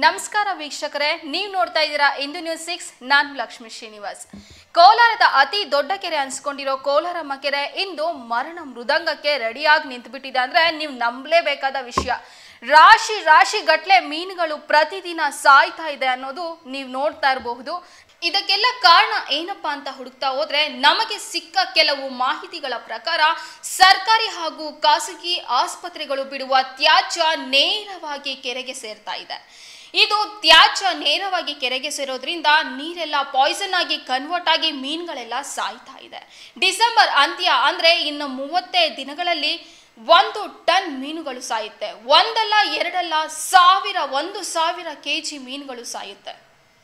ನಮಸ್ಕಾರ ವೀಕ್ಷಕರೇ ನೀವು ನೋಡ್ತಾ ಇದ್ದೀರಾ ಇಂದು ನ್ಯೂಸ್ ಸಿಕ್ಸ್ ನಾನು ಲಕ್ಷ್ಮೀ ಶ್ರೀನಿವಾಸ್ ಕೋಲಾರದ ಅತಿ ದೊಡ್ಡ ಕೆರೆ ಅನ್ಸ್ಕೊಂಡಿರೋ ಕೋಲಾರಮ್ಮ ಕೆರೆ ಇಂದು ಮರಣ ಮೃದಂಗಕ್ಕೆ ರೆಡಿಯಾಗಿ ನಿಂತುಬಿಟ್ಟಿದೆ ಅಂದ್ರೆ ನೀವು ನಂಬಲೇಬೇಕಾದ ವಿಷಯ ರಾಶಿ ರಾಶಿ ಗಟ್ಲೆ ಮೀನುಗಳು ಪ್ರತಿದಿನ ಸಾಯ್ತಾ ಇದೆ ಅನ್ನೋದು ನೀವು ನೋಡ್ತಾ ಇರಬಹುದು ಇದಕ್ಕೆಲ್ಲ ಕಾರಣ ಏನಪ್ಪಾ ಅಂತ ಹುಡುಕ್ತಾ ಹೋದ್ರೆ ನಮಗೆ ಸಿಕ್ಕ ಕೆಲವು ಮಾಹಿತಿಗಳ ಪ್ರಕಾರ ಸರ್ಕಾರಿ ಹಾಗೂ ಖಾಸಗಿ ಆಸ್ಪತ್ರೆಗಳು ಬಿಡುವ ತ್ಯಾಜ್ಯ ನೇರವಾಗಿ ಕೆರೆಗೆ ಸೇರ್ತಾ ಇದೆ ಇದು ತ್ಯಾಜ್ಯ ನೇರವಾಗಿ ಕೆರೆಗೆ ಸೇರೋದ್ರಿಂದ ನೀರೆಲ್ಲ ಪಾಯ್ಸನ್ ಆಗಿ ಕನ್ವರ್ಟ್ ಆಗಿ ಮೀನುಗಳೆಲ್ಲ ಸಾಯ್ತಾ ಇದೆ ಡಿಸೆಂಬರ್ ಅಂತ್ಯ ಅಂದ್ರೆ ಇನ್ನು ಮೂವತ್ತೇ ದಿನಗಳಲ್ಲಿ ಒಂದು ಟನ್ ಮೀನುಗಳು ಸಾಯುತ್ತೆ ಒಂದಲ್ಲ ಎರಡಲ್ಲ ಸಾವಿರ ಒಂದು ಸಾವಿರ ಕೆಜಿ ಮೀನುಗಳು ಸಾಯುತ್ತೆ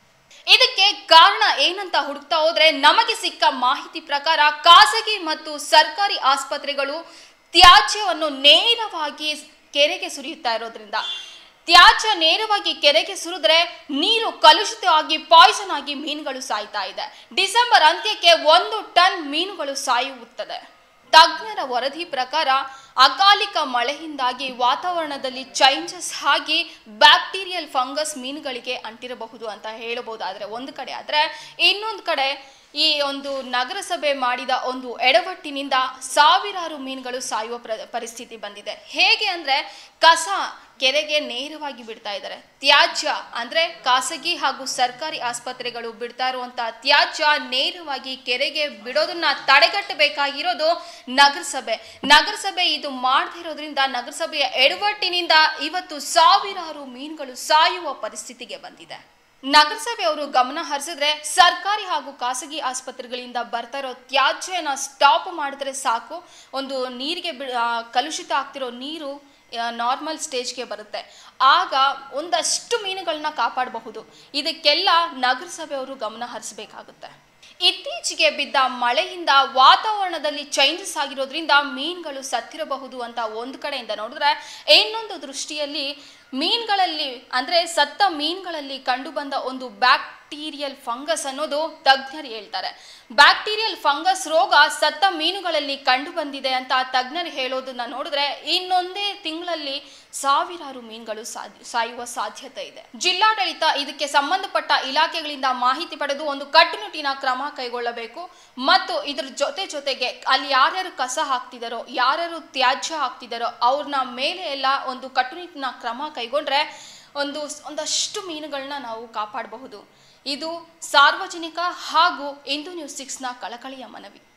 ಇದಕ್ಕೆ ಕಾರಣ ಏನಂತ ಹುಡುಕ್ತಾ ಹೋದ್ರೆ ನಮಗೆ ಸಿಕ್ಕ ಮಾಹಿತಿ ಪ್ರಕಾರ ಖಾಸಗಿ ಮತ್ತು ಸರ್ಕಾರಿ ಆಸ್ಪತ್ರೆಗಳು ತ್ಯಾಜ್ಯವನ್ನು ನೇರವಾಗಿ ಕೆರೆಗೆ ಸುರಿಯುತ್ತಾ ಇರೋದ್ರಿಂದ ತ್ಯಾಜ್ಯ ನೇರವಾಗಿ ಕೆರೆಗೆ ಸುರಿದ್ರೆ ನೀರು ಕಲುಷಿತವಾಗಿ ಪಾಯ್ಸನ್ ಆಗಿ ಮೀನುಗಳು ಸಾಯ್ತಾ ಇದೆ ಡಿಸೆಂಬರ್ ಅಂತ್ಯಕ್ಕೆ ಒಂದು ಟನ್ ಮೀನುಗಳು ಸಾಯುತ್ತದೆ ತಜ್ಞರ ವರದಿ ಪ್ರಕಾರ ಅಕಾಲಿಕ ಮಳೆಯಿಂದಾಗಿ ವಾತಾವರಣದಲ್ಲಿ ಚೇಂಜಸ್ ಆಗಿ ಬ್ಯಾಕ್ಟೀರಿಯಲ್ ಫಂಗಸ್ ಮೀನುಗಳಿಗೆ ಅಂಟಿರಬಹುದು ಅಂತ ಹೇಳಬಹುದಾದ್ರೆ ಒಂದು ಕಡೆ ಆದರೆ ಇನ್ನೊಂದು ಕಡೆ ಈ ಒಂದು ನಗರಸಭೆ ಮಾಡಿದ ಒಂದು ಎಡವಟ್ಟಿನಿಂದ ಸಾವಿರಾರು ಮೀನುಗಳು ಸಾಯುವ ಪ್ರ ಪರಿಸ್ಥಿತಿ ಬಂದಿದೆ ಹೇಗೆ ಅಂದರೆ ಕಸ ಕೆರೆಗೆ ನೇರವಾಗಿ ಬಿಡ್ತಾ ಇದ್ದಾರೆ ತ್ಯಾಜ್ಯ ಅಂದರೆ ಖಾಸಗಿ ಹಾಗೂ ಸರ್ಕಾರಿ ಆಸ್ಪತ್ರೆಗಳು ಬಿಡ್ತಾ ಇರುವಂತಹ ತ್ಯಾಜ್ಯ ನೇರವಾಗಿ ಕೆರೆಗೆ ಬಿಡೋದನ್ನ ತಡೆಗಟ್ಟಬೇಕಾಗಿರೋದು ನಗರಸಭೆ ನಗರಸಭೆ ಇದು ಮಾಡದೇ ಇರೋದ್ರಿಂದ ನಗರಸಭೆಯ ಎಡವಟ್ಟಿನಿಂದ ಇವತ್ತು ಸಾವಿರಾರು ಮೀನುಗಳು ಸಾಯುವ ಪರಿಸ್ಥಿತಿಗೆ ಬಂದಿದೆ ನಗರಸಭೆಯವರು ಗಮನ ಹರಿಸಿದ್ರೆ ಸರ್ಕಾರಿ ಹಾಗೂ ಖಾಸಗಿ ಆಸ್ಪತ್ರೆಗಳಿಂದ ಬರ್ತಾ ಇರೋ ತ್ಯಾಜ್ಯನ ಸ್ಟಾಪ್ ಮಾಡಿದ್ರೆ ಸಾಕು ಒಂದು ನೀರಿಗೆ ಬಿ ಆ, ಕಲುಷಿತ ಆಗ್ತಿರೋ ನೀರು ನಾರ್ಮಲ್ ಸ್ಟೇಜ್ಗೆ ಬರುತ್ತೆ ಆಗ ಒಂದಷ್ಟು ಮೀನುಗಳನ್ನ ಕಾಪಾಡಬಹುದು ಇದಕ್ಕೆಲ್ಲ ನಗರಸಭೆಯವರು ಗಮನ ಹರಿಸಬೇಕಾಗುತ್ತೆ ಇತ್ತೀಚೆಗೆ ಬಿದ್ದ ಮಳೆಯಿಂದ ವಾತಾವರಣದಲ್ಲಿ ಚೇಂಜಸ್ ಆಗಿರೋದ್ರಿಂದ ಮೀನುಗಳು ಸತ್ತಿರಬಹುದು ಅಂತ ಒಂದು ಕಡೆಯಿಂದ ನೋಡಿದ್ರೆ ಇನ್ನೊಂದು ದೃಷ್ಟಿಯಲ್ಲಿ ಮೀನುಗಳಲ್ಲಿ ಅಂದರೆ ಸತ್ತ ಮೀನುಗಳಲ್ಲಿ ಕಂಡುಬಂದ ಒಂದು ಬ್ಯಾಕ್ಟೀರಿಯಲ್ ಫಂಗಸ್ ಅನ್ನೋದು ತಜ್ಞರು ಹೇಳ್ತಾರೆ ಬ್ಯಾಕ್ಟೀರಿಯಲ್ ಫಂಗಸ್ ರೋಗ ಸತ್ತ ಮೀನುಗಳಲ್ಲಿ ಕಂಡು ಬಂದಿದೆ ಅಂತ ತಜ್ಞರು ಹೇಳೋದನ್ನ ನೋಡಿದ್ರೆ ಇನ್ನೊಂದೇ ತಿಂಗಳಲ್ಲಿ ಸಾವಿರಾರು ಮೀನುಗಳು ಸಾಧ್ಯ ಸಾಯುವ ಸಾಧ್ಯತೆ ಇದೆ ಜಿಲ್ಲಾಡಳಿತ ಇದಕ್ಕೆ ಸಂಬಂಧಪಟ್ಟ ಇಲಾಖೆಗಳಿಂದ ಮಾಹಿತಿ ಪಡೆದು ಒಂದು ಕಟ್ಟುನಿಟ್ಟಿನ ಕ್ರಮ ಕೈಗೊಳ್ಳಬೇಕು ಮತ್ತು ಇದ್ರ ಜೊತೆ ಜೊತೆಗೆ ಅಲ್ಲಿ ಯಾರ್ಯಾರು ಕಸ ಹಾಕ್ತಿದಾರೋ ಯಾರ್ಯಾರು ತ್ಯಾಜ್ಯ ಹಾಕ್ತಿದಾರೋ ಅವ್ರನ್ನ ಮೇಲೆ ಎಲ್ಲ ಒಂದು ಕಟ್ಟುನಿಟ್ಟಿನ ಕ್ರಮ ಕೈಗೊಂಡ್ರೆ ಒಂದು ಒಂದಷ್ಟು ಮೀನುಗಳನ್ನ ನಾವು ಕಾಪಾಡಬಹುದು ಇದು ಸಾರ್ವಜನಿಕ ಹಾಗೂ ಇಂದು ನ್ಯೂಸ್ ಸಿಕ್ಸ್ನ ಕಳಕಳಿಯ ಮನವಿ